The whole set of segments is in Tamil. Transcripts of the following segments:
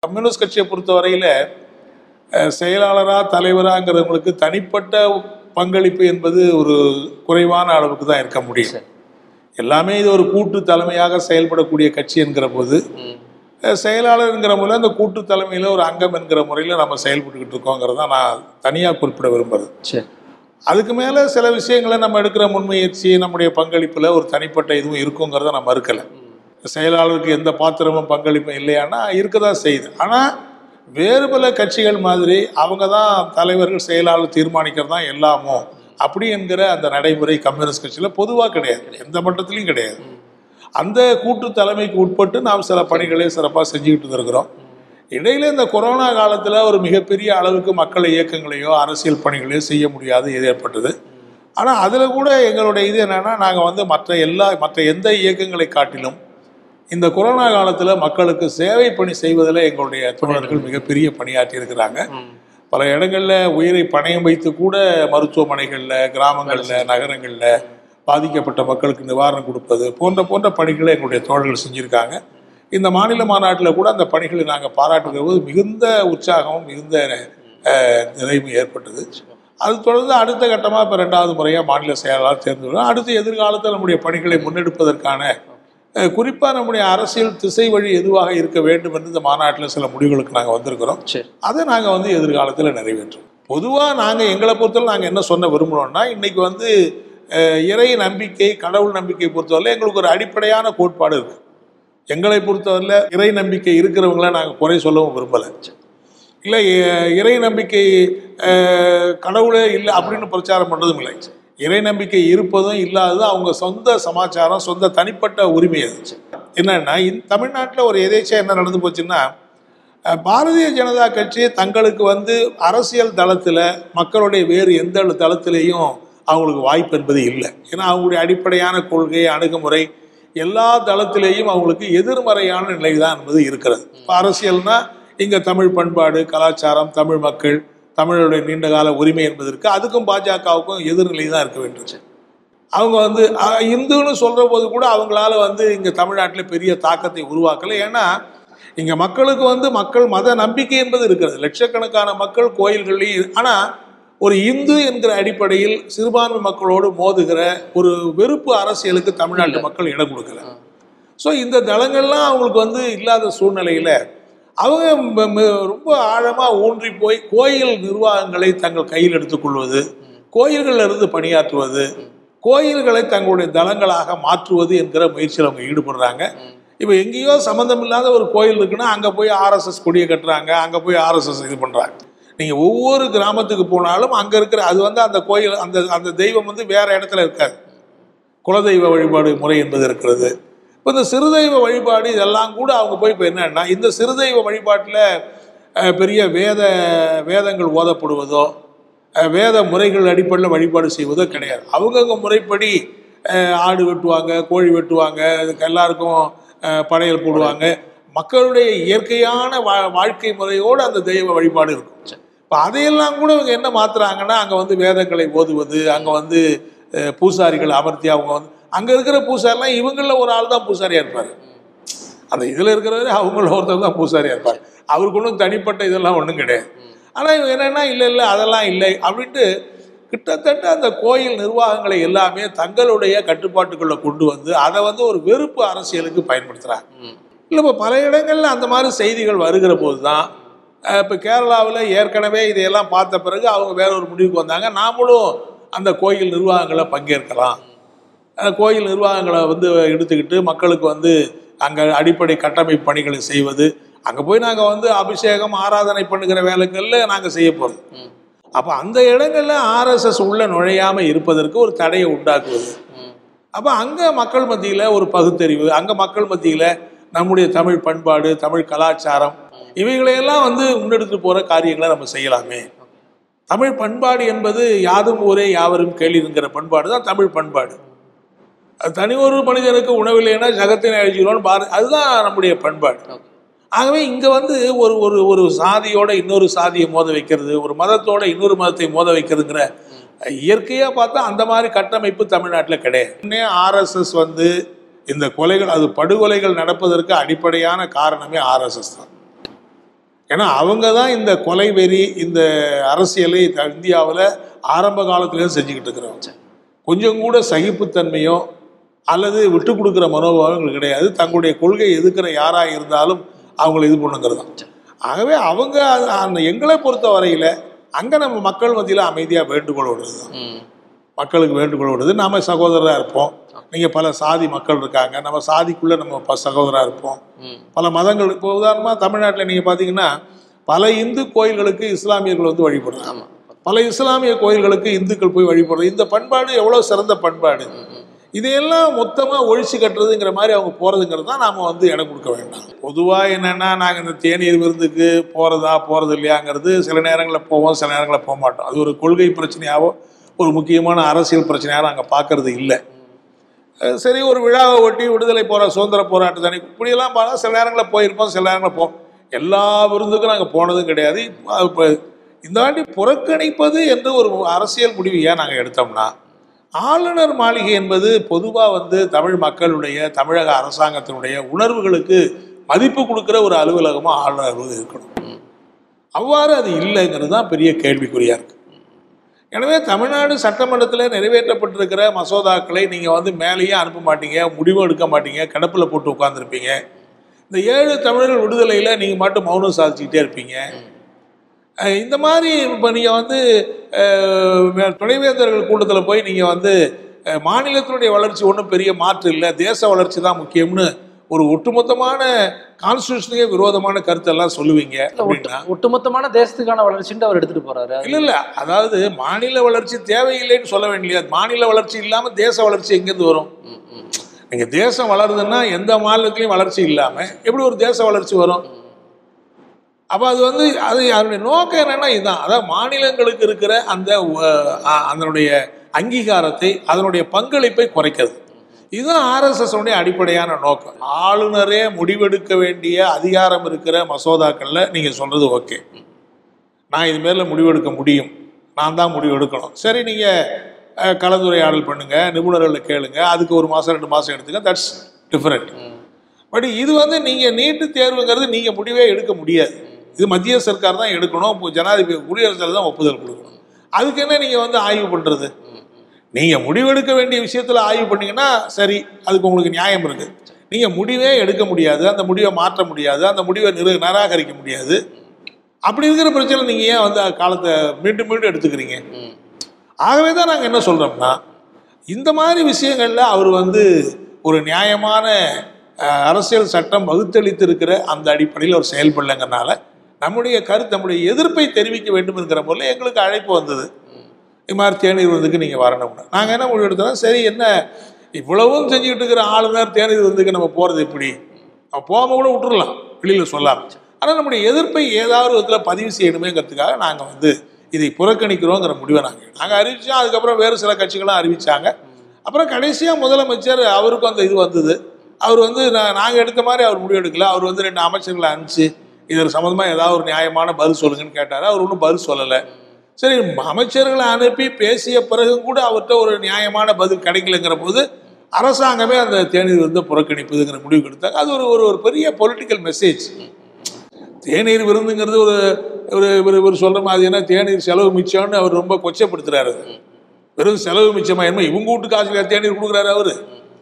கம்யூனிஸ்ட் கட்சியை பொறுத்தவரையில அஹ், செயலாளரா தலைவராங்கிறவங்களுக்கு தனிப்பட்ட பங்களிப்பு என்பது ஒரு குறைவான அளவுக்கு தான் இருக்க முடியும் சரி. எல்லாமே இது ஒரு கூட்டு தலைமையாக செயல்படக்கூடிய கட்சி என்கிற போது ம். அஹ், செயலாளர்ங்கிற முறையில் அந்த கூட்டு தலைமையில் ஒரு அங்கம் என்கிற முறையில் நம்ம செயல்பட்டுக்கிட்டு இருக்கோங்கிறத நான் தனியாக குறிப்பிட விரும்புறது சரி அதுக்கு மேலே சில விஷயங்களை நம்ம எடுக்கிற முன்முயற்சி நம்முடைய பங்களிப்பில் ஒரு தனிப்பட்ட இதுவும் இருக்குங்கிறத நான் மறுக்கலை செயலாளருக்கு எந்த பாத்திரமும் பங்களிப்பும் இல்லையானா இருக்க தான் செய்யுது ஆனால் வேறு பல கட்சிகள் மாதிரி அவங்க தான் தலைவர்கள் செயலாளர் தீர்மானிக்கிறது தான் எல்லாமோ அப்படி என்கிற அந்த நடைமுறை கம்யூனிஸ்ட் கட்சியில் பொதுவாக கிடையாது எந்த மட்டத்திலையும் கிடையாது அந்த கூட்டு தலைமைக்கு உட்பட்டு நாம் சில பணிகளை சிறப்பாக செஞ்சுக்கிட்டு இருக்கிறோம் இடையில இந்த கொரோனா காலத்தில் ஒரு மிகப்பெரிய அளவுக்கு மக்கள் இயக்கங்களையோ அரசியல் பணிகளையோ செய்ய முடியாது இது ஏற்பட்டது ஆனால் அதில் கூட எங்களுடைய இது என்னன்னா நாங்கள் வந்து மற்ற எல்லா மற்ற எந்த இயக்கங்களை காட்டிலும் இந்த கொரோனா காலத்தில் மக்களுக்கு சேவை பணி செய்வதில் எங்களுடைய தோழர்கள் மிகப்பெரிய பணியாற்றி இருக்கிறாங்க ம். பல இடங்களில் உயிரை பணயம் வைத்து கூட மருத்துவமனைகளில் கிராமங்களில் நகரங்களில் பாதிக்கப்பட்ட மக்களுக்கு நிவாரணம் கொடுப்பது போன்ற போன்ற பணிகளை எங்களுடைய தோழர்கள் செஞ்சுருக்காங்க இந்த மாநில மாநாட்டில் கூட அந்த பணிகளை நாங்கள் பாராட்டுகிற போது மிகுந்த உற்சாகமும் மிகுந்த அஹ், நிறைவும் ஏற்பட்டது அது தொடர்ந்து அடுத்த கட்டமாக இப்போ ரெண்டாவது முறையாக மாநில செயலாளர் தேர்ந்தெடுக்கிறோம் அடுத்து எதிர்காலத்தில் நம்முடைய பணிகளை முன்னெடுப்பதற்கான அஹ், குறிப்பா நம்முடைய அரசியல் திசை வழி எதுவாக இருக்க வேண்டும் என்று இந்த மாநாட்டில் சில முடிவுகளுக்கு நாங்கள் வந்திருக்கிறோம் சரி அதை நாங்கள் வந்து எதிர்காலத்தில் நிறைவேற்றுவோம் பொதுவாக நாங்கள் எங்களை பொறுத்தவரை நாங்கள் என்ன சொன்ன விரும்புகிறோம்னா இன்னைக்கு வந்து அஹ், இறை நம்பிக்கை கடவுள் நம்பிக்கை பொறுத்தவரை எங்களுக்கு ஒரு அடிப்படையான கோட்பாடு இருக்கு எங்களை பொறுத்தவரையில் இறை நம்பிக்கை இருக்கிறவங்கள நாங்கள் குறை சொல்லவும் விரும்பலை இல்லை இ- இறை நம்பிக்கை அஹ், கடவுளே இல்லை அப்படின்னு பிரச்சாரம் பண்ணுறதும் இல்லை இறை நம்பிக்கை இருப்பதும் இல்லாததும் அவங்க சொந்த சமாச்சாரம் சொந்த தனிப்பட்ட உரிமை அது என்னன்னா இந்த தமிழ்நாட்டில் ஒரு எதேச்சா என்ன நடந்து போச்சுன்னா அஹ், பாரதிய ஜனதா கட்சி தங்களுக்கு வந்து அரசியல் தளத்தில் மக்களுடைய வேறு எந்த தளத்திலேயும் அவங்களுக்கு வாய்ப்பு என்பது இல்லை ஏன்னா அவங்களுடைய அடிப்படையான கொள்கை அணுகுமுறை எல்லா தளத்திலேயும் அவங்களுக்கு எதிர்மறையான நிலை தான் என்பது இருக்கிறது இப்போ அரசியல்னா இங்கே தமிழ் பண்பாடு கலாச்சாரம் தமிழ் மக்கள் தமிழருடைய நீண்டகால உரிமை என்பது இருக்கு அதுக்கும் பாஜகவுக்கும் எதிர்நிலை தான் இருக்க வேண்டும் அவங்க வந்து அஹ், இந்துன்னு சொல்ற போது கூட அவங்களால வந்து இங்க தமிழ்நாட்டில் பெரிய தாக்கத்தை உருவாக்கல ஏன்னா இங்க மக்களுக்கு வந்து மக்கள் மத நம்பிக்கை என்பது இருக்கிறது லட்சக்கணக்கான மக்கள் கோயில்கள்லையும் ஆனா ஒரு இந்து என்கிற அடிப்படையில் சிறுபான்மை மக்களோடு மோதுகிற ஒரு வெறுப்பு அரசியலுக்கு தமிழ்நாட்டு மக்கள் இடம் கொடுக்கல ஸோ இந்த தளங்கள்லாம் அவங்களுக்கு வந்து இல்லாத சூழ்நிலையில அவங்க ம- ம- ரொம்ப ஆழமா ஊன்றி போய் கோயில் நிர்வாகங்களை தங்கள் கையில் எடுத்துக்கொள்வது கோயில்கள்ல இருந்து பணியாற்றுவது கோயில்களை தங்களுடைய தளங்களாக மாற்றுவது என்கிற முயற்சியில் அவங்க ஈடுபடுறாங்க இப்போ எங்கேயோ சம்மந்தம் இல்லாத ஒரு கோயில் இருக்குன்னா அங்கே போய் ஆர்எஸ்எஸ் கொடியை கட்டுறாங்க அங்கே போய் ஆர்எஸ்எஸ் இது பண்ணுறாங்க நீங்கள் ஒவ்வொரு கிராமத்துக்கு போனாலும் அங்கே இருக்கிற அது வந்து அந்த கோயில் அந்த அந்த தெய்வம் வந்து வேற இடத்துல இருக்காது குலதெய்வ வழிபாடு முறை என்பது இருக்கிறது இப்போ இந்த சிறுதெய்வ வழிபாடு இதெல்லாம் கூட அவங்க போய் இப்போ என்னன்னா இந்த சிறுதெய்வ வழிபாட்டில் அஹ், பெரிய வேத வேதங்கள் ஓதப்படுவதோ அஹ், வேத முறைகள் அடிப்படையில் வழிபாடு செய்வதோ கிடையாது அவங்கவுங்க முறைப்படி அஹ், ஆடு வெட்டுவாங்க கோழி வெட்டுவாங்க அதுக்கு எல்லாருக்கும் அஹ், படையல் போடுவாங்க மக்களுடைய இயற்கையான வா வாழ்க்கை முறையோடு அந்த தெய்வ வழிபாடு இருக்கும் இப்போ அதையெல்லாம் கூட இவங்க என்ன மாத்துறாங்கன்னா அங்கே வந்து வேதங்களை ஓதுவது அங்கே வந்து அஹ், பூசாரிகள் அமர்த்தி அவங்க வந்து அங்கே இருக்கிற பூசாரிலாம் இவங்களில் ஒரு ஆள் தான் பூசாரியாக இருப்பார் அந்த இதில் இருக்கிறவரு அவங்கள ஒருத்தர் தான் பூசாரியாக இருப்பார் அவருக்கு ஒன்றும் தனிப்பட்ட இதெல்லாம் ஒன்றும் கிடையாது ஆனால் இவங்க என்னென்னா இல்லை இல்லை அதெல்லாம் இல்லை அப்படின்ட்டு கிட்டத்தட்ட அந்த கோயில் நிர்வாகங்களை எல்லாமே தங்களுடைய கட்டுப்பாட்டுக்குள்ளே கொண்டு வந்து அதை வந்து ஒரு வெறுப்பு அரசியலுக்கு பயன்படுத்துகிறாங்க ம். இல்லை இப்போ பல இடங்களில் அந்த மாதிரி செய்திகள் வருகிற போது தான் இப்போ கேரளாவில் ஏற்கனவே இதையெல்லாம் பார்த்த பிறகு அவங்க வேற ஒரு முடிவுக்கு வந்தாங்க நாமளும் அந்த கோயில் நிர்வாகங்களை பங்கேற்கலாம் அந்த கோயில் நிர்வாகங்களை வந்து எடுத்துக்கிட்டு மக்களுக்கு வந்து அங்கே அடிப்படை கட்டமைப்பு பணிகளை செய்வது அங்கே போய் நாங்கள் வந்து அபிஷேகம் ஆராதனை பண்ணுகிற வேலைகளில் நாங்கள் செய்ய போகிறது ம். அப்போ அந்த இடங்கள்ல ஆர்எஸ்எஸ் உள்ள நுழையாமல் இருப்பதற்கு ஒரு தடையை உண்டாக்குவது ம். அப்போ அங்கே மக்கள் மத்தியில் ஒரு பகுத்தறிவு அங்கே மக்கள் மத்தியில் நம்முடைய தமிழ் பண்பாடு தமிழ் கலாச்சாரம் இவைகளையெல்லாம் வந்து முன்னெடுத்து போகிற காரியங்களை நம்ம செய்யலாமே தமிழ் பண்பாடு என்பது யாதும் ஊரே யாவரும் கேளிருங்கிற பண்பாடு தான் தமிழ் பண்பாடு அது தனி ஒரு மனிதனுக்கு உணவில்லைன்னா ஜகத்தினை அழிச்சிக்கிறோன்னு பாரு அதுதான் நம்முடைய பண்பாடு ஓகே ஆகவே இங்கே வந்து ஒரு ஒரு ஒரு சாதியோட இன்னொரு சாதியை மோத வைக்கிறது ஒரு மதத்தோட இன்னொரு மதத்தை மோத வைக்கிறதுங்கிற இயற்கையாக பார்த்தா அந்த மாதிரி கட்டமைப்பு தமிழ்நாட்டில் கிடையாது இன்னே ஆர்எஸ்எஸ் வந்து இந்த கொலைகள் அது படுகொலைகள் நடப்பதற்கு அடிப்படையான காரணமே ஆர்எஸ்எஸ் தான் ஏன்னா அவங்க தான் இந்த கொலை வெறி இந்த அரசியலை இந்தியாவில் ஆரம்ப காலத்துலேருந்து செஞ்சுக்கிட்டு இருக்கிறவங்க கொஞ்சம் கூட சகிப்புத்தன்மையோ அல்லது விட்டு கொடுக்குற மனோபாவங்கள் கிடையாது தங்களுடைய கொள்கை எதுக்கிற யாராக இருந்தாலும் அவங்கள இது பண்ணுங்கிறது தான் ஆகவே அவங்க அது- அந்த எங்களை பொறுத்த வரையில் அங்கே நம்ம மக்கள் மத்தியில் அமைதியாக வேண்டுகோள் விடுறது தான் ம். மக்களுக்கு வேண்டுகோள் விடுது நாம சகோதரராக இருப்போம் நீங்கள் பல சாதி மக்கள் இருக்காங்க நம்ம சாதிக்குள்ளே நம்ம ப சகோதரராக இருப்போம் ம். பல மதங்கள் இப்போ உதாரணமாக தமிழ்நாட்டில் நீங்கள் பார்த்தீங்கன்னா பல இந்து கோயில்களுக்கு இஸ்லாமியர்கள் வந்து வழிபடுறாங்க ஆமா பல இஸ்லாமிய கோயில்களுக்கு இந்துக்கள் போய் வழிபடுறது இந்த பண்பாடு எவ்வளோ சிறந்த பண்பாடு இதையெல்லாம் மொத்தமாக ஒழிச்சு கட்டுறதுங்கிற மாதிரி அவங்க போகிறதுங்கிறது தான் நாம் வந்து இடம் கொடுக்க வேண்டாம் பொதுவாக என்னென்னா நாங்கள் இந்த தேநீர் விருந்துக்கு போகிறதா போகிறது இல்லையாங்கிறது சில நேரங்களில் போவோம் சில நேரங்களில் போக மாட்டோம் அது ஒரு கொள்கை பிரச்சனையாவோ ஒரு முக்கியமான அரசியல் பிரச்சனையாக நாங்கள் பார்க்கறது இல்லை அஹ் சரி ஒரு விழாவை ஒட்டி விடுதலை போரா சுதந்திர போராட்ட தனி இப்படியெல்லாம் பார்த்தா சில நேரங்களில் போயிருப்போம் சில நேரங்களில் போ எல்லா விருந்துக்கும் நாங்கள் போனதும் கிடையாது இப்போ இந்த ஆண்டி புறக்கணிப்பது என்று ஒரு அரசியல் முடிவு ஏன் நாங்கள் எடுத்தோம்னா ஆளுநர் மாளிகை என்பது பொதுவாக வந்து தமிழ் மக்களுடைய தமிழக அரசாங்கத்தினுடைய உணர்வுகளுக்கு மதிப்பு கொடுக்குற ஒரு அலுவலகமாக ஆளுநர் அலுவலகம் இருக்கணும் அவ்வாறு அது இல்லைங்கிறது தான் பெரிய கேள்விக்குறியாக இருக்கு எனவே தமிழ்நாடு சட்டமன்றத்தில் நிறைவேற்றப்பட்டிருக்கிற மசோதாக்களை நீங்கள் வந்து மேலேயே அனுப்ப மாட்டீங்க முடிவும் எடுக்க மாட்டீங்க கிடப்பில் போட்டு உட்காந்துருப்பீங்க இந்த ஏழு தமிழர்கள் விடுதலையில் நீங்கள் மட்டும் மௌனம் சாதிச்சுக்கிட்டே இருப்பீங்க அஹ் இந்த மாதிரி இப்போ நீங்கள் வந்து அஹ், துணைவேந்தர்கள் கூட்டத்தில் போய் நீங்கள் வந்து அஹ், மாநிலத்தினுடைய வளர்ச்சி ஒன்றும் பெரிய மாற்று இல்லை தேச வளர்ச்சி தான் முக்கியம்னு ஒரு ஒட்டுமொத்தமான கான்ஸ்டியூஷனுக்கே விரோதமான கருத்தெல்லாம் சொல்லுவீங்க இல்ல, ஒட்டு- அப்படின்னா ஒட்டுமொத்தமான தேசத்துக்கான வளர்ச்சின்னு அவர் எடுத்துட்டு போறாரு இல்ல இல்ல அதாவது மாநில வளர்ச்சி தேவையில்லைன்னு சொல்ல வேண்டியது மாநில வளர்ச்சி இல்லாம தேச வளர்ச்சி எங்கேருந்து வரும் ம், ம். நீங்க தேசம் வளருதுன்னா எந்த மாநிலத்திலையும் வளர்ச்சி இல்லாம எப்படி ஒரு தேச வளர்ச்சி வரும் அப்ப அது வந்து அது அதனுடைய நோக்கம் என்னன்னா இதுதான் அதாவது மாநிலங்களுக்கு இருக்கிற அந்த அஹ், அ- அதனுடைய அங்கீகாரத்தை அதனுடைய பங்களிப்பை குறைக்கிறது இதுதான் ஆர்எஸ்எஸ் உடைய அடிப்படையான நோக்கம் ஆளுநரே முடிவெடுக்க வேண்டிய அதிகாரம் இருக்கிற மசோதாக்கள்ல நீங்க சொல்றது ஓகே நான் இது மேல முடிவெடுக்க முடியும் நான் தான் முடிவு எடுக்கணும் சரி நீங்க அஹ், கலந்துரையாடல் பண்ணுங்க நிபுணர்களை கேளுங்க அதுக்கு ஒரு மாசம் ரெண்டு மாசம் எடுத்துக்க தட்ஸ் டிஃபரெண்ட் பட் இது வந்து நீங்க நீட்டு தேர்வுங்கிறது நீங்க முடிவே எடுக்க முடியாது இது மத்திய சர்க்கார் தான் எடுக்கணும் இப்போ ஜனாதிபதி குடியரசுத் தலைவர் தான் ஒப்புதல் கொடுக்கணும் அதுக்கு என்ன நீங்க வந்து ஆய்வு பண்றது நீங்க முடிவெடுக்க வேண்டிய விஷயத்துல ஆய்வு பண்ணீங்கன்னா சரி அதுக்கு உங்களுக்கு நியாயம் இருக்கு நீங்க முடிவே எடுக்க முடியாது அந்த முடிவை மாற்ற முடியாது அந்த முடிவை நிரு நிராகரிக்க முடியாது அப்படி இருக்கிற பிரச்சனை நீங்க ஏன் வந்து காலத்தை மீண்டும் மீண்டும் எடுத்துக்கிறீங்க ம். ஆகவே தான் நாங்கள் என்ன சொல்கிறோம்னா இந்த மாதிரி விஷயங்களில் அவர் வந்து ஒரு நியாயமான அஹ், அரசியல் சட்டம் வகுத்தளித்திருக்கிற அந்த அடிப்படையில் அவர் செயல்படலைங்கிறனால நம்முடைய கருத்து நம்முடைய எதிர்ப்பை தெரிவிக்க வேண்டும் என்கிற போல எங்களுக்கு அழைப்பு வந்தது இது மாதிரி தேநீர் விருந்துக்கு நீங்கள் வரணும்னு நாங்கள் என்ன முடிவு எடுத்தோம் சரி என்ன இவ்வளவும் செஞ்சுக்கிட்டு இருக்கிற ஆளுநர் தேநீர் விருந்துக்கு நம்ம போகிறது எப்படி நம்ம போகாம கூட விட்டுறலாம் வெளியில் சொல்லாம ஆனால் நம்முடைய எதிர்ப்பை ஏதாவது விதத்தில் பதிவு செய்யணுமேங்கிறதுக்காக நாங்கள் வந்து இதை புறக்கணிக்கிறோங்கிற முடிவை நாங்கள் நாங்கள் அறிவிச்சோம் அதுக்கப்புறம் வேறு சில கட்சிகளும் அறிவிச்சாங்க அப்புறம் கடைசியாக முதலமைச்சர் அவருக்கும் அந்த இது வந்தது அவர் வந்து நாங்கள் எடுத்த மாதிரி அவர் முடிவு எடுக்கல அவர் வந்து ரெண்டு அமைச்சர்களை அனுப்பிச்சு இதற்கு சம்மந்தமாக ஏதாவது ஒரு நியாயமான பதில் சொல்லுங்கன்னு கேட்டார் அவர் ஒன்றும் பதில் சொல்லலை சரி அமைச்சர்களை அனுப்பி பேசிய பிறகு கூட அவர்கிட்ட ஒரு நியாயமான பதில் கிடைக்கலங்கிற போது அரசாங்கமே அந்த தேநீர் வந்து புறக்கணிப்புதுங்கிற முடிவு எடுத்தாங்க அது ஒரு ஒரு ஒரு பெரிய பொலிட்டிக்கல் மெசேஜ் தேநீர் விருந்துங்கிறது ஒரு ஒரு ஒரு ஒரு சொல்ற மாதிரி என்ன தேநீர் செலவு மிச்சம்னு அவர் ரொம்ப கொச்சப்படுத்துறாரு வெறும் செலவு மிச்சமா என்ன இவங்க வீட்டு காசுல தேநீர் கொடுக்குறாரு அவரு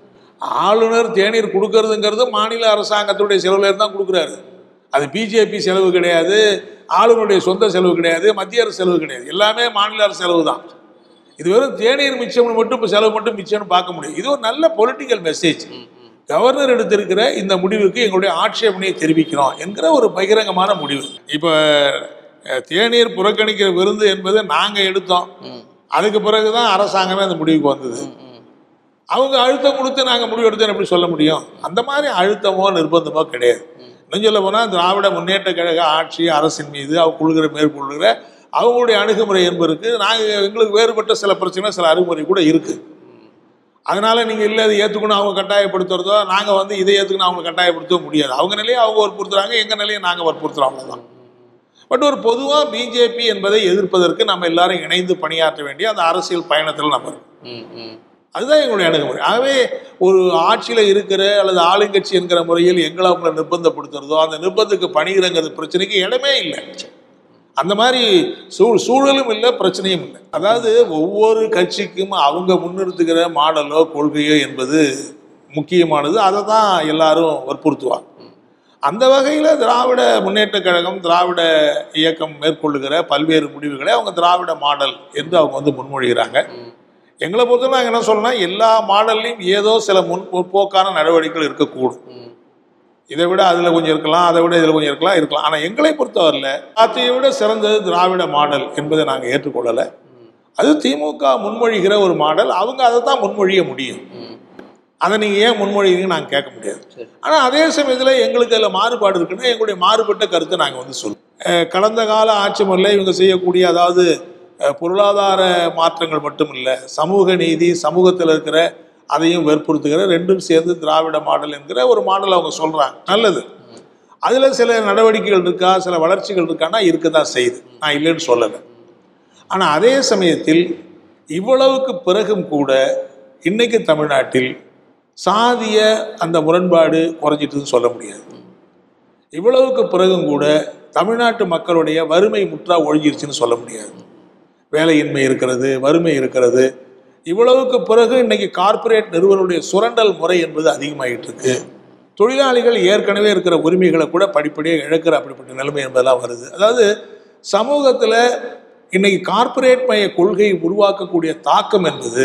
ஆளுநர் தேநீர் கொடுக்கறதுங்கிறது மாநில அரசாங்கத்துடைய செலவுல இருந்து தான் கொடுக்குறாரு அது பிஜேபி செலவு கிடையாது ஆளுநருடைய சொந்த செலவு கிடையாது மத்திய அரசு செலவு கிடையாது எல்லாமே மாநில அரசு செலவு தான் இது வெறும் தேநீர் மிச்சம்னு மட்டும் இப்போ செலவு மட்டும் மிச்சம்னு பார்க்க முடியும் இது ஒரு நல்ல பொலிட்டிக்கல் மெசேஜ் கவர்னர் எடுத்திருக்கிற இந்த முடிவுக்கு எங்களுடைய ஆட்சேபனையை தெரிவிக்கிறோம் என்கிற ஒரு பகிரங்கமான முடிவு இப்போ அஹ், தேநீர் புறக்கணிக்கிற விருந்து என்பது நாங்கள் எடுத்தோம் ம். அதுக்கு பிறகுதான் அரசாங்கமே அந்த முடிவுக்கு வந்தது ம், ம். அவங்க அழுத்தம் கொடுத்து நாங்கள் முடிவு எடுத்தோம் எப்படி சொல்ல முடியும் அந்த மாதிரி அழுத்தமோ நிர்பந்தமோ கிடையாது இன்னும் சொல்ல போனால் திராவிட முன்னேற்ற கழக ஆட்சி அரசின் மீது அவங்க கொள்கிற மேற்கொள்கிற அவங்களுடைய அணுகுமுறை என்பதற்கு நாங்கள் எங்களுக்கு வேறுபட்ட சில பிரச்சனை சில அணுகுமுறை கூட இருக்குது அதனால நீங்கள் இல்லை அதை ஏற்றுக்கணும் அவங்க கட்டாயப்படுத்துறதோ நாங்கள் வந்து இதை ஏற்றுக்கணும் அவங்க கட்டாயப்படுத்தவோ முடியாது அவங்க நிலையை அவங்க வற்புறுத்துறாங்க எங்கள் நிலையை நாங்கள் வற்புறுத்துறோம் அவ்வளோதான் பட் ஒரு பொதுவாக பிஜேபி என்பதை எதிர்ப்பதற்கு நம்ம எல்லாரும் இணைந்து பணியாற்ற வேண்டிய அந்த அரசியல் பயணத்தில் நம்ம இருக்கோம் ம், ம். அதுதான் எங்களுடைய அணுகுமுறை ஆகவே ஒரு ஆட்சியில் இருக்கிற அல்லது ஆளுங்கட்சி என்கிற முறையில் எங்களை அவங்களை நிர்பந்தப்படுத்துறதோ அந்த நிர்பந்தத்துக்கு பணிகிறங்கிறது பிரச்சனைக்கு இடமே இல்லை அந்த மாதிரி சூ சூழலும் இல்லை பிரச்சனையும் இல்லை அதாவது ஒவ்வொரு கட்சிக்கும் அவங்க முன்னிறுத்துகிற மாடலோ கொள்கையோ என்பது முக்கியமானது அதை தான் எல்லாரும் வற்புறுத்துவாங்க அந்த வகையில் திராவிட முன்னேற்றக் கழகம் திராவிட இயக்கம் மேற்கொள்ளுகிற பல்வேறு முடிவுகளை அவங்க திராவிட மாடல் என்று அவங்க வந்து முன்மொழிகிறாங்க எங்களை பொறுத்தவரை நாங்கள் என்ன சொல்லணும்னா எல்லா மாடல்லையும் ஏதோ சில முன் முற்போக்கான நடவடிக்கைகள் இருக்கக்கூடும் இதை விட அதில் கொஞ்சம் இருக்கலாம் அதை விட இதில் கொஞ்சம் இருக்கலாம் இருக்கலாம் ஆனால் எங்களை பொறுத்தவரையில் அதியை விட சிறந்தது திராவிட மாடல் என்பதை நாங்கள் ஏற்றுக்கொள்ளலை அது திமுக முன்மொழிகிற ஒரு மாடல் அவங்க அதை தான் முன்மொழிய முடியும் அதை நீங்கள் ஏன் முன்மொழிகிறீங்கன்னு நாங்கள் கேட்க முடியாது சரி. ஆனால் அதே சமயத்தில் எங்களுக்கு அதில் மாறுபாடு இருக்குன்னா எங்களுடைய மாறுபட்ட கருத்தை நாங்கள் வந்து சொல்லுவோம் அஹ் கடந்த கால ஆட்சி முறையில் இவங்க செய்யக்கூடிய அதாவது அஹ் பொருளாதார மாற்றங்கள் மட்டும் இல்லை சமூக நீதி சமூகத்தில் இருக்கிற அதையும் வற்புறுத்துகிற ரெண்டும் சேர்ந்து திராவிட மாடல் என்கிற ஒரு மாடல் அவங்க சொல்கிறாங்க நல்லது அதில் சில நடவடிக்கைகள் இருக்கா சில வளர்ச்சிகள் இருக்கான்னா இருக்க தான் செய்யுது நான் இல்லைன்னு சொல்லலை ஆனால் அதே சமயத்தில் இவ்வளவுக்கு பிறகும் கூட இன்னைக்கு தமிழ்நாட்டில் சாதிய அந்த முரண்பாடு குறைஞ்சிட்டுன்னு சொல்ல முடியாது இவ்வளவுக்கு பிறகும் கூட தமிழ்நாட்டு மக்களுடைய வறுமை முற்றா ஒழிஞ்சிருச்சுன்னு சொல்ல முடியாது வேலையின்மை இருக்கிறது வறுமை இருக்கிறது இவ்வளவுக்கு பிறகு இன்னைக்கு கார்ப்பரேட் நிறுவனங்களுடைய சுரண்டல் முறை என்பது அதிகமாகிட்டு இருக்கு தொழிலாளிகள் ஏற்கனவே இருக்கிற உரிமைகளை கூட படிப்படியாக இழக்கிற அப்படிப்பட்ட நிலைமை என்பதெல்லாம் வருது அதாவது சமூகத்தில் இன்னைக்கு கார்ப்பரேட் மய கொள்கை உருவாக்கக்கூடிய தாக்கம் என்பது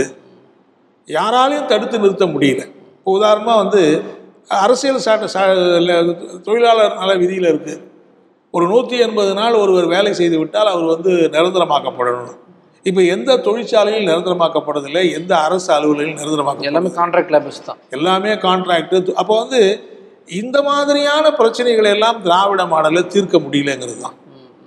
யாராலையும் தடுத்து நிறுத்த முடியல இப்போ உதாரணமாக வந்து அரசியல் சாட்ட சா இல்ல, தொழிலாளர் நல விதியில் இருக்குது ஒரு நூற்றி எண்பது நாள் ஒருவர் வேலை செய்து விட்டால் அவர் வந்து நிரந்தரமாக்கப்படணும் இப்போ எந்த தொழிற்சாலையில் நிரந்தரமாக்கப்படுறதில்லை எந்த அரசு அலுவலகம் நிரந்தரமாக்க எல்லாமே கான்ட்ராக்ட் லேபர்ஸ் தான் எல்லாமே கான்ட்ராக்ட் அப்போ வந்து இந்த மாதிரியான பிரச்சனைகளை எல்லாம் திராவிட மாடலில் தீர்க்க முடியலங்கிறது தான்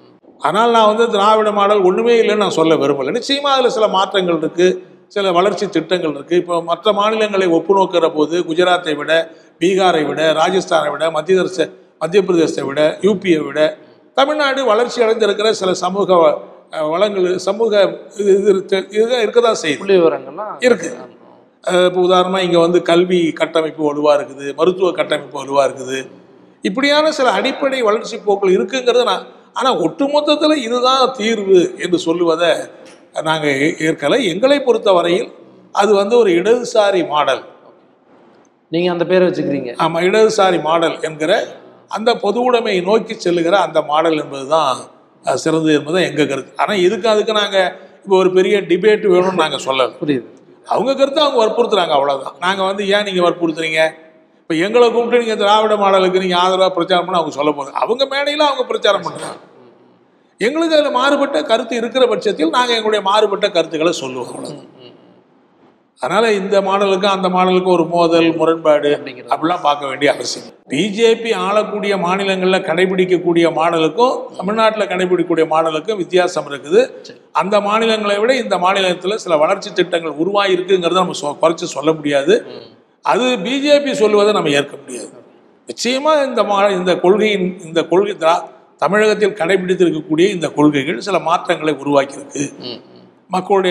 ஆனால் நான் வந்து திராவிட மாடல் ஒன்றுமே இல்லைன்னு நான் சொல்ல விரும்பலை நிச்சயமாக அதில் சில மாற்றங்கள் இருக்குது சில வளர்ச்சி திட்டங்கள் இருக்குது இப்போ மற்ற மாநிலங்களை ஒப்பு நோக்கிற போது குஜராத்தை விட பீகாரை விட ராஜஸ்தானை விட மத்திய பிரதேச மத்திய பிரதேசத்தை விட யூபியை விட தமிழ்நாடு வளர்ச்சி அடைந்திருக்கிற சில சமூக வ- அஹ் வளங்கள் சமூக இது இது இருக்கு- இது இருக்க தான் செய்யுது புள்ளி விவரங்கள்லாம் இருக்கு. அஹ் இப்போ உதாரணமாக இங்கே வந்து கல்வி கட்டமைப்பு வலுவாக இருக்குது மருத்துவ கட்டமைப்பு வலுவாக இருக்குது இப்படியான சில அடிப்படை வளர்ச்சி போக்கள் இருக்குங்கிறது நான் ஆனால் ஒட்டுமொத்தத்தில் இதுதான் தீர்வு என்று சொல்லுவதை நாங்கள் ஏற்கலை எங்களை பொறுத்த வரையில் அது வந்து ஒரு இடதுசாரி மாடல் நீங்க அந்த பேரை வச்சுக்கிறீங்க ஆமாம் இடதுசாரி மாடல் என்கிற அந்த பொது உடைமையை நோக்கி செல்லுகிற அந்த மாடல் என்பது தான் சிறந்தது என்பது எங்கள் கருத்து ஆனால் இதுக்கு அதுக்கு நாங்கள் இப்போ ஒரு பெரிய டிபேட் வேணும்னு நாங்கள் சொல்லலை புரியுது அவங்க கருத்தை அவங்க வற்புறுத்துறாங்க அவ்வளவுதான் நாங்க வந்து ஏன் நீங்க வற்புறுத்துறீங்க இப்போ எங்களை கூப்பிட்டு நீங்க திராவிட மாடலுக்கு நீங்க ஆதரவா பிரச்சாரம் பண்ண அவங்க சொல்ல போகுது அவங்க மேடையில அவங்க பிரச்சாரம் பண்றாங்க எங்களுக்கு அதுல மாறுபட்ட கருத்து இருக்கிற பட்சத்தில் நாங்க எங்களுடைய மாறுபட்ட கருத்துக்களை சொல்லுவோம் அவ்வளவுதான் அதனால இந்த மாடலுக்கும் அந்த மாடலுக்கும் ஒரு மோதல் முரண்பாடு அப்படிங்கிறது. அப்படிலாம் பார்க்க வேண்டிய அவசியம் பிஜேபி ஆளக்கூடிய மாநிலங்களில் கடைபிடிக்கக்கூடிய மாடலுக்கும் தமிழ்நாட்டில் கடைபிடிக்கக்கூடிய மாடலுக்கும் வித்தியாசம் இருக்குது அந்த மாநிலங்களை விட இந்த மாநிலத்தில் சில வளர்ச்சி திட்டங்கள் உருவாகி இருக்குங்கிறத நம்ம சொ- குறைச்சு சொல்ல முடியாது அது பிஜேபி சொல்லுவதை நம்ம ஏற்க முடியாது நிச்சயமா இந்த மா இந்த கொள்கையின் இந்த கொள்கை திரா- தமிழகத்தில் கடைபிடித்திருக்கக்கூடிய இந்த கொள்கைகள் சில மாற்றங்களை உருவாக்கியிருக்கு மக்களுடைய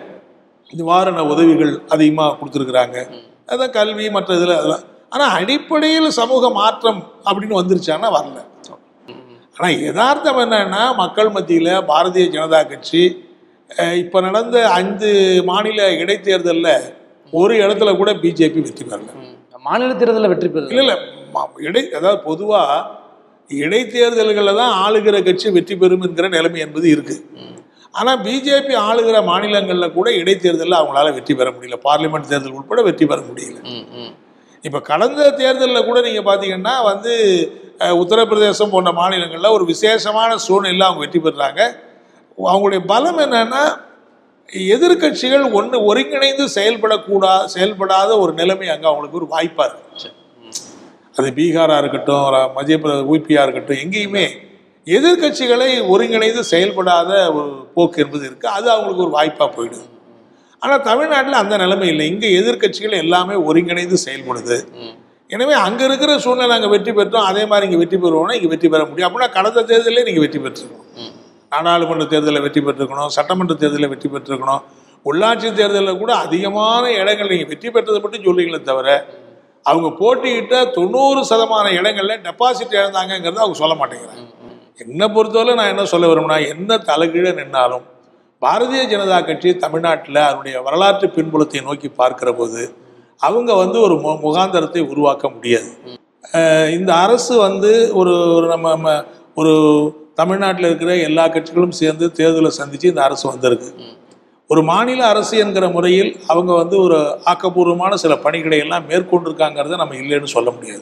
நிவாரண உதவிகள் அதிகமாக கொடுத்துருக்குறாங்க அதான் கல்வி மற்ற இதில் அதெல்லாம் ஆனால் அடிப்படையில் சமூக மாற்றம் அப்படின்னு வந்துருச்சான்னா வரல ஆனால் யதார்த்தம் என்னன்னா மக்கள் மத்தியில் பாரதிய ஜனதா கட்சி இப்போ நடந்த அஞ்சு மாநில இடைத்தேர்தலில் ஒரு இடத்துல கூட பிஜேபி வெற்றி பெறல ம். மாநில தேர்தலில் வெற்றி பெறுது இல்லை இல்லை இடை அதாவது பொதுவாக இடைத்தேர்தல்களில் தான் ஆளுகிற கட்சி வெற்றி பெறும் என்கிற நிலைமை என்பது இருக்குது ஆனால் பிஜேபி ஆளுகிற மாநிலங்களில் கூட இடைத்தேர்தலில் அவங்களால வெற்றி பெற முடியல பார்லிமெண்ட் தேர்தல் உட்பட வெற்றி பெற முடியல ம், ம். இப்போ கடந்த தேர்தலில் கூட நீங்கள் பார்த்தீங்கன்னா வந்து அஹ், உத்தரப்பிரதேசம் போன்ற மாநிலங்களில் ஒரு விசேஷமான சூழ்நிலையில் அவங்க வெற்றி பெறுறாங்க அவங்களுடைய பலம் என்னன்னா எதிர்க்கட்சிகள் ஒன்று ஒருங்கிணைந்து செயல்படக்கூடா செயல்படாத ஒரு நிலைமை அங்கே அவங்களுக்கு ஒரு வாய்ப்பாக இருக்கு சரி. ம். அது பீகாராக இருக்கட்டும் ர- மத்திய பிரதேச ஊபியாக இருக்கட்டும் எங்கேயுமே எதிர்க்கட்சிகளை ஒருங்கிணைந்து செயல்படாத ஒரு போக்கு என்பது இருக்குது அது அவங்களுக்கு ஒரு வாய்ப்பாக போயிடுது ஆனால் தமிழ்நாட்டில் அந்த நிலைமை இல்லை இங்கே எதிர்க்கட்சிகள் எல்லாமே ஒருங்கிணைந்து செயல்படுது ம். எனவே அங்கே இருக்கிற சூழ்நிலை நாங்கள் வெற்றி பெற்றோம் அதே மாதிரி இங்கே வெற்றி பெறுவோம்னா இங்கே வெற்றி பெற முடியும் அப்படின்னா கடந்த தேர்தலே நீங்கள் வெற்றி பெற்றிருக்கணும் ம். நாடாளுமன்ற தேர்தலில் வெற்றி பெற்றிருக்கணும் சட்டமன்ற தேர்தலில் வெற்றி பெற்றிருக்கணும் உள்ளாட்சி தேர்தலில் கூட அதிகமான இடங்கள் நீங்கள் வெற்றி பெற்றதை மட்டும் சொல்றீங்களே தவிர அவங்க போட்டியிட்ட தொண்ணூறு சதமான இடங்கள்ல டெபாசிட் இழந்தாங்கங்கிறத அவங்க சொல்ல மாட்டேங்கிறாங்க என்னை பொறுத்தவரை நான் என்ன சொல்ல விரும்பினா என்ன தலைகீழ நின்னாலும் பாரதிய ஜனதா கட்சி தமிழ்நாட்டில் அதனுடைய வரலாற்று பின்புலத்தை நோக்கி பார்க்கிற போது அவங்க வந்து ஒரு மு முகாந்தரத்தை உருவாக்க முடியாது அஹ் இந்த அரசு வந்து ஒரு ஒரு நம்ம நம்ம ஒரு தமிழ்நாட்டில் இருக்கிற எல்லா கட்சிகளும் சேர்ந்து தேர்தலை சந்தித்து இந்த அரசு வந்திருக்கு ஒரு மாநில அரசு என்கிற முறையில் அவங்க வந்து ஒரு ஆக்கப்பூர்வமான சில பணிகளை எல்லாம் மேற்கொண்டிருக்காங்கிறத நம்ம இல்லைன்னு சொல்ல முடியாது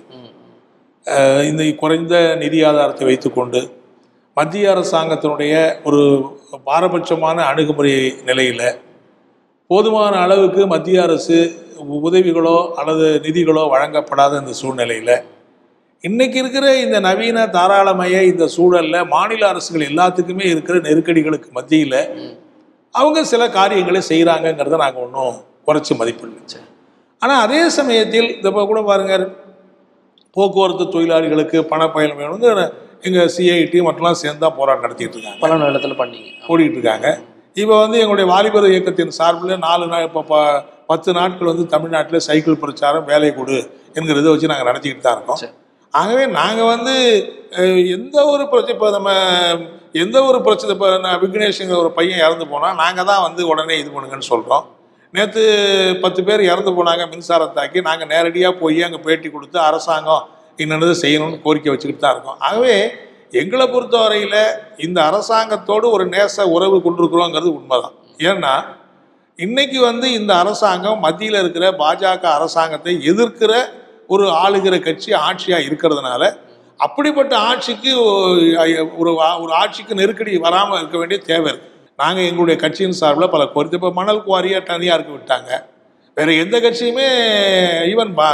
அஹ் இந்த குறைந்த நிதி ஆதாரத்தை வைத்துக்கொண்டு மத்திய அரசாங்கத்தினுடைய ஒரு பாரபட்சமான அணுகுமுறை நிலையில் போதுமான அளவுக்கு மத்திய அரசு உதவிகளோ அல்லது நிதிகளோ வழங்கப்படாத இந்த சூழ்நிலையில் இன்னைக்கு இருக்கிற இந்த நவீன தாராளமய இந்த சூழல்ல மாநில அரசுகள் எல்லாத்துக்குமே இருக்கிற நெருக்கடிகளுக்கு மத்தியில் அவங்க சில காரியங்களை செய்கிறாங்கங்கிறத நாங்கள் ஒன்றும் குறைச்சி மதிப்பிடல ஆனால் அதே சமயத்தில் இந்த இப்போ கூட பாருங்க போக்குவரத்து தொழிலாளிகளுக்கு பணப்பயன் வேணுங்க எங்கள் சிஐடி மற்றெல்லாம் சேர்ந்து தான் போராட்டம் நடத்திட்டு இருக்காங்க பல இடத்துல பண்ணீங்க ஓடிட்டு இருக்காங்க இப்போ வந்து எங்களுடைய வாலிபர் இயக்கத்தின் சார்பில் நாலு நாள் இப்போ ப பத்து நாட்கள் வந்து தமிழ்நாட்டில் சைக்கிள் பிரச்சாரம் வேலை கொடு என்கிறத வச்சு நாங்கள் நடத்திக்கிட்டு தான் இருக்கோம் சரி. ஆகவே நாங்கள் வந்து அஹ், எந்த ஒரு பிரச்சனை இப்போ நம்ம எந்த ஒரு பிரச்சனை இப்போ நான் விக்னேஷுங்கிற ஒரு பையன் இறந்து போனால் நாங்கள் தான் வந்து உடனே இது பண்ணுங்கன்னு சொல்கிறோம் நேற்று பத்து பேர் இறந்து போனாங்க மின்சாரத்தாக்கி நாங்கள் நேரடியாக போய் அங்கே பேட்டி கொடுத்து அரசாங்கம் இன்னது செய்யணும்னு கோரிக்கை வச்சுக்கிட்டு தான் இருக்கோம் ஆகவே எங்களை பொறுத்தவரையில் இந்த அரசாங்கத்தோடு ஒரு நேச உறவு கொண்டிருக்கிறோங்கிறது உண்மைதான் ஏன்னா இன்னைக்கு வந்து இந்த அரசாங்கம் மத்தியில் இருக்கிற பாஜக அரசாங்கத்தை எதிர்க்கிற ஒரு ஆளுகிற கட்சி ஆட்சியாக இருக்கிறதுனால அப்படிப்பட்ட ஆட்சிக்கு ஒ- ஒரு ஆ- ஒரு ஆட்சிக்கு நெருக்கடி வராமல் இருக்க வேண்டிய தேவை இருக்கு நாங்கள் எங்களுடைய கட்சியின் சார்பில் பல கோரிக்கை இப்போ மணல் குவாரியை தனியாருக்கு விட்டாங்க வேற எந்த கட்சியுமே ஈவன் பா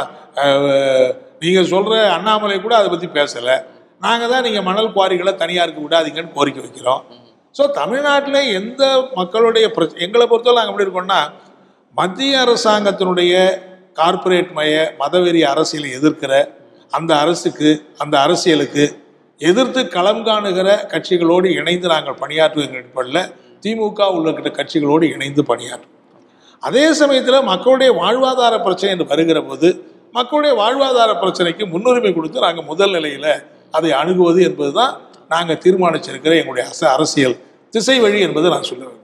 நீங்கள் சொல்கிற அண்ணாமலை கூட அதை பற்றி பேசலை நாங்கள் தான் நீங்கள் மணல் குவாரிகளை தனியாருக்கு விடாதீங்கன்னு கோரிக்கை வைக்கிறோம் ஸோ தமிழ்நாட்டில் எந்த மக்களுடைய பிரச்சனை எங்களை பொறுத்தவரை நாங்கள் எப்படி இருக்கோம்னா மத்திய அரசாங்கத்தினுடைய கார்ப்பரேட் மய மதவெறி அரசியலை எதிர்க்கிற அந்த அரசுக்கு அந்த அரசியலுக்கு எதிர்த்து களம் காணுகிற கட்சிகளோடு இணைந்து நாங்கள் பணியாற்றுவதன் அடிப்படையில் திமுக உள்ள கட்சிகளோடு இணைந்து பணியாற்றும் அதே சமயத்தில் மக்களுடைய வாழ்வாதார பிரச்சனை என்று வருகிற போது மக்களுடைய வாழ்வாதார பிரச்சனைக்கு முன்னுரிமை கொடுத்து நாங்கள் முதல் நிலையில் அதை அணுகுவது என்பது தான் நாங்கள் தீர்மானிச்சிருக்கிற எங்களுடைய அச அரசியல் திசை வழி என்பதை நான் சொல்லுவேன்